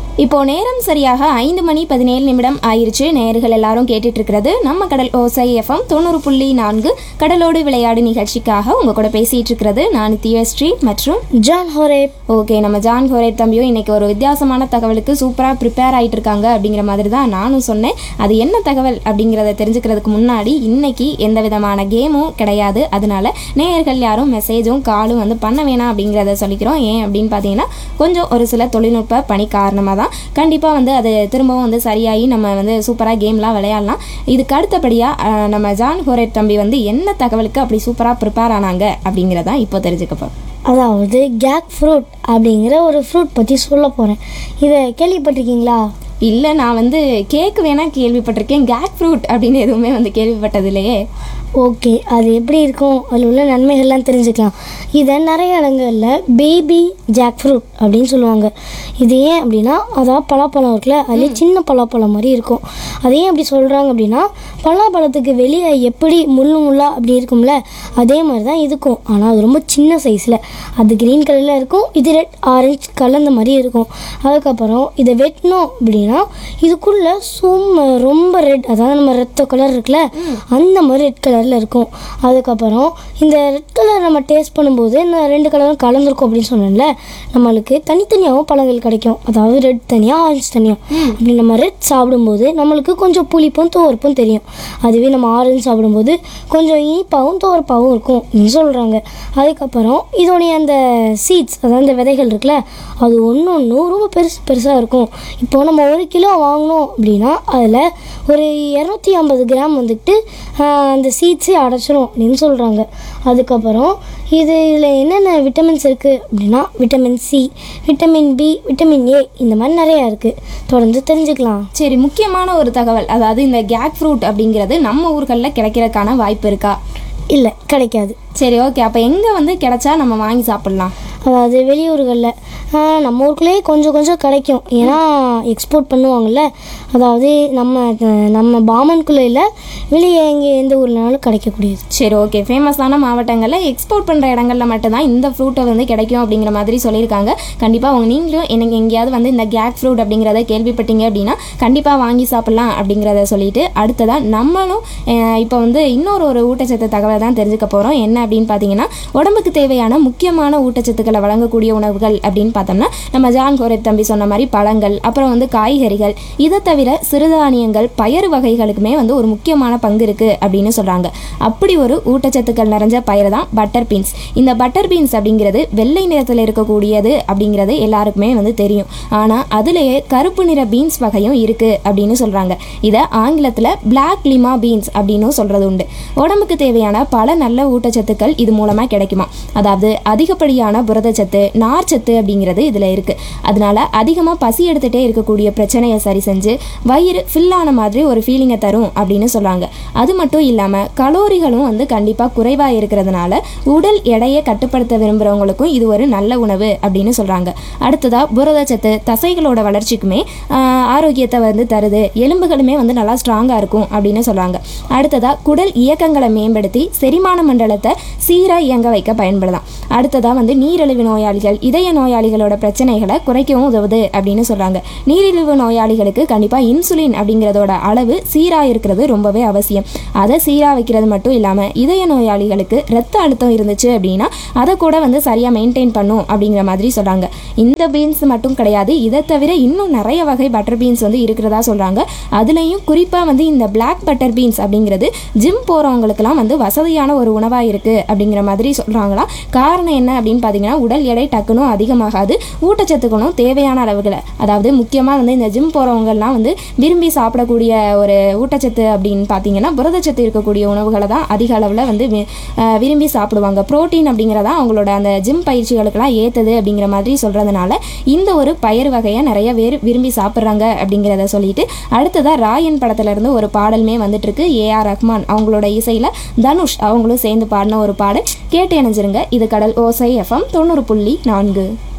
இப்போ நேரம் சரியாக ஐந்து மணி பதினேழு நிமிடம் ஆயிருச்சு நேயர்கள் எல்லாரும் கேட்டுட்டு இருக்கிறது நம்ம கடல் ஓசை எஃப்எம் தொண்ணூறு புள்ளி நான்கு கடலோடு விளையாடு நிகழ்ச்சிக்காக உங்க கூட பேசிட்டு இருக்கிறது நான் தியஸ்ரீ மற்றும் ஜான் ஹோரேப் ஓகே நம்ம ஜான் ஹோரேப் தம்பியும் இன்னைக்கு ஒரு வித்தியாசமான தகவலுக்கு சூப்பராக ப்ரிப்பேர் ஆயிட்டு இருக்காங்க அப்படிங்கிற மாதிரி தான் நானும் சொன்னேன் அது என்ன தகவல் அப்படிங்கிறத தெரிஞ்சுக்கிறதுக்கு முன்னாடி இன்னைக்கு எந்த விதமான கேமும் கிடையாது அதனால நேயர்கள் யாரும் மெசேஜும் காலும் வந்து பண்ண வேணாம் அப்படிங்கிறத சொல்லிக்கிறோம் ஏன் அப்படின்னு பார்த்தீங்கன்னா கொஞ்சம் ஒரு சில தொழில்நுட்ப பணி காரணமாக தான் கண்டிப்பாக வந்து அது திரும்பவும் வந்து சரியாகி நம்ம வந்து சூப்பராக கேம்லாம் விளையாடலாம் இதுக்கு அடுத்தபடியாக நம்ம ஜான் ஹோரேப் தம்பி வந்து என்ன தகவலுக்கு அப்படி சூப்பராக ப்ரிப்பேர் ஆனாங்க அப்படிங்கிறதான் இப்போ தெரிஞ்சுக்க போகிறோம் அதாவது கேக் ஃப்ரூட் அப்படிங்கிற ஒரு ஃப்ரூட் பற்றி சொல்ல போகிறேன் இதை கேள்விப்பட்டிருக்கீங்களா இல்லை நான் வந்து கேக் வேணா கேள்விப்பட்டிருக்கேன் கேக் ஃப்ரூட் அப்படின்னு எதுவுமே வந்து கேள்விப்பட்டது இல்லையே ஓகே அது எப்படி இருக்கும் அதில் உள்ள நன்மைகள்லாம் தெரிஞ்சுக்கலாம் இதை நிறைய இடங்களில் பேபி ஜாக் ஃப்ரூட் அப்படின்னு சொல்லுவாங்க இது ஏன் அப்படின்னா அதான் பலாப்பழம் இருக்குல்ல அதுலேயே சின்ன பலாப்பழம் மாதிரி இருக்கும் அது ஏன் அப்படி சொல்கிறாங்க அப்படின்னா பலாப்பழத்துக்கு வெளியே எப்படி முள்ளு முள்ளா அப்படி இருக்கும்ல அதே மாதிரி தான் இருக்கும் ஆனால் அது ரொம்ப சின்ன சைஸில் அது க்ரீன் கலரில் இருக்கும் இது ரெட் ஆரஞ்சு கலந்த மாதிரி இருக்கும் அதுக்கப்புறம் இதை வெட்டினோம் அப்படின்னா இதுக்குள்ளே சும்மா ரொம்ப ரெட் அதாவது நம்ம ரத்த கலர் இருக்குல்ல அந்த மாதிரி ரெட் கலரில் இருக்கும் அதுக்கப்புறம் இந்த ரெட் கலர் நம்ம டேஸ்ட் பண்ணும்போது இந்த ரெண்டு கலரும் கலந்துருக்கும் அப்படின்னு சொன்னேன்ல நம்மளுக்கு தனித்தனியாகவும் பழங்கள் கிடைக்கும் அதாவது ரெட் தனியாக ஆரஞ்சு தனியாக அப்படி நம்ம ரெட் சாப்பிடும்போது நம்மளுக்கு கொஞ்சம் புளிப்பும் துவர்ப்பும் தெரியும் அதுவே நம்ம ஆரஞ்சு சாப்பிடும்போது கொஞ்சம் இனிப்பாகவும் துவர்ப்பாகவும் இருக்கும் அப்படின்னு சொல்கிறாங்க அதுக்கப்புறம் இதோடைய அந்த சீட்ஸ் அதாவது அந்த விதைகள் இருக்குல்ல அது ஒன்று ஒன்று ரொம்ப பெருசு பெருசாக இருக்கும் இப்போ நம்ம ஒரு கிலோ வாங்கினோம் அப்படின்னா அதில் ஒரு இரநூத்தி ஐம்பது கிராம் வந்துட்டு ஆஹ், அந்த சீட்ஸே அடைச்சிரும் அப்படின்னு சொல்கிறாங்க அதுக்கப்புறம் இது இதில் என்னென்ன விட்டமின்ஸ் இருக்குது அப்படின்னா vitamin C vitamin B vitamin A இந்த மாதிரி நிறையா இருக்குது தொடர்ந்து தெரிஞ்சுக்கலாம் சரி முக்கியமான ஒரு தகவல் அதாவது இந்த கேக் ஃப்ரூட் அப்படிங்கிறது நம்ம ஊர்களில் கிடைக்கிறதுக்கான வாய்ப்பு இருக்கா இல்லை கிடைக்காது சரி ஓகே அப்போ எங்கே வந்து கிடைச்சா நம்ம வாங்கி சாப்பிட்லாம் அதாவது வெளியூர்களில் நம்ம ஊருக்குள்ளேயே கொஞ்சம் கொஞ்சம் கிடைக்கும் ஏன்னா எக்ஸ்போர்ட் பண்ணுவாங்கள்ல அதாவது நம்ம அஹ், நம்ம பாமன்குள்ளே இல்லை வெளியே எங்கே எந்த ஊர்லனாலும் கிடைக்கக்கூடியது சரி ஓகே ஃபேமஸான மாவட்டங்களில் எக்ஸ்போர்ட் பண்ணுற இடங்கள்ல மட்டும்தான் இந்த ஃப்ரூட்டை வந்து கிடைக்கும் அப்படிங்கிற மாதிரி சொல்லியிருக்காங்க கண்டிப்பாக அவங்க நீங்களும் எனக்கு எங்கேயாவது வந்து இந்த கேக் ஃப்ரூட் அப்படிங்கிறத கேள்விப்பட்டீங்க அப்படின்னா கண்டிப்பாக வாங்கி சாப்பிட்லாம் அப்படிங்கிறத சொல்லிட்டு அடுத்ததாக நம்மளும் அஹ், இப்போ வந்து இன்னொரு ஒரு ஊட்டச்சத்து தகவலை தான் தெரிஞ்சுக்க போகிறோம் என்ன அப்படின்னு பார்த்தீங்கன்னா உடம்புக்கு தேவையான முக்கியமான ஊட்டச்சத்துக்களை வழங்கக்கூடிய உணவுகள் அப்படின்னு பார்த்தோம்னா நம்ம ஜான் கோரத் தம்பி சொன்ன மாதிரி பழங்கள் அப்புறம் வந்து காய்கறிகள் இதை தவிர சிறுதானியங்கள் பயறு வகைகளுக்குமே வந்து ஒரு முக்கியமான பங்கு இருக்குது அப்படின்னு சொல்கிறாங்க அப்படி ஒரு ஊட்டச்சத்துக்கள் நிறைஞ்ச பயிர் தான் பட்டர் பீன்ஸ் இந்த பட்டர் பீன்ஸ் அப்படிங்கிறது வெள்ளை நிறத்தில் இருக்கக்கூடியது அப்படிங்கிறது எல்லாருக்குமே வந்து தெரியும் ஆனால் அதுலேயே கருப்பு நிற பீன்ஸ் வகையும் இருக்குது அப்படின்னு சொல்கிறாங்க இதை ஆங்கிலத்தில் பிளாக் லிமா பீன்ஸ் அப்படின்னு சொல்கிறது உண்டு உடம்புக்கு தேவையான பல நல்ல ஊட்டச்சத்துக்கள் இது மூலமாக கிடைக்குமா அதாவது அதிகப்படியான புரதச்சத்து நார்ச்சத்து அப்படிங்கிறது இதில் இருக்குது அதனால அதிகமாக பசி எடுத்துகிட்டே இருக்கக்கூடிய பிரச்சனையை சரி செஞ்சு வயிறு ஃபில் ஆன மாதிரி ஒரு ஃபீலிங்கை தரும் அப்படின்னு சொல்கிறாங்க அது மட்டும் இல்லாமல் கலோரிகளும் வந்து கண்டிப்பாக குறைவாக இருக்கிறதுனால உடல் எடையை கட்டுப்படுத்த விரும்புகிறவங்களுக்கும் இது ஒரு நல்ல உணவு அப்படின்னு சொல்கிறாங்க அடுத்ததாக புரதச்சத்து தசைகளோட வளர்ச்சிக்குமே ஆஹ், ஆரோக்கியத்தை வந்து தருது எலும்புகளுமே வந்து நல்லா ஸ்ட்ராங்காக இருக்கும் அப்படின்னு சொல்கிறாங்க அடுத்ததாக குடல் இயக்கங்களை மேம்படுத்தி செரிமான மண்டலத்தை சீராக இயங்க வைக்க பயன்படலாம் அடுத்ததாக வந்து நீரிழிவு நோயாளிகள் இதய நோயாளிகளோட பிரச்சனைகளை குறைக்கவும் உதவுது அப்படின்னு சொல்கிறாங்க நீரிழிவு நோயாளிகளுக்கு கண்டிப்பாக இன்சுலின் அப்படிங்கிறதோட அளவு சீராக இருக்கிறது ரொம்பவே அவசியம் அதை சீராக வைக்கிறது மட்டும் இல்லாமல் இதய நோயாளிகளுக்கு ரத்த அழுத்தம் இருந்துச்சு அப்படின்னா அதை கூட வந்து சரியாக மெயின்டைன் பண்ணும் அப்படிங்கிற மாதிரி சொல்கிறாங்க இந்த பீன்ஸ் மட்டும் கிடையாது இதை தவிர இன்னும் நிறைய வகை பட்டர் பீன்ஸ் வந்து இருக்கிறதா சொல்கிறாங்க அதுலேயும் குறிப்பாக வந்து இந்த பிளாக் பட்டர் பீன்ஸ் அப்படிங்கிறது ஜிம் போகிறவங்களுக்குலாம் வந்து வசதியான ஒரு உணவாக இருக்குது அப்படிங்கிற மாதிரி சொல்கிறாங்களாம் காரணம் என்ன அப்படின்னு பார்த்தீங்கன்னா உடல் எடை டக்குனும் அதிகமாகாது ஊட்டச்சத்துக்களும் தேவையான அளவுகளை அதாவது முக்கியமாக வந்து இந்த ஜிம் போகிறவங்கலாம் வந்து விரும்பி சாப்பிடக்கூடிய ஒரு ஊட்டச்சத்து அப்படின்னு பார்த்தீங்கன்னா புரதச்சத்து இருக்கக்கூடிய உணவுகளை தான் அதிக அளவில் வந்து வி- அஹ் விரும்பி சாப்பிடுவாங்க புரோட்டீன் அப்படிங்கிறதா அவங்களோட அந்த ஜிம் பயிற்சிகளுக்கெல்லாம் ஏற்றுது அப்படிங்கிற மாதிரி சொல்கிறதுனால இந்த ஒரு பயிர் வகையை நிறைய பேர் விரும்பி சாப்பிட்றாங்க அப்படிங்கிறத சொல்லிட்டு அடுத்ததாக ராயன் படத்துல இருந்து ஒரு பாடலுமே வந்துட்டு இருக்கு ஏஆர் ரஹ்மான் அவங்களோட இசையில் தனுஷ் அவங்களும் சேர்ந்து பாடின ஒரு பாடல் கேட்டு இணைஞ்சிருங்க இது கடல் ஓசை எஃப்எம் தொண்ணூறு புள்ளி நான்கு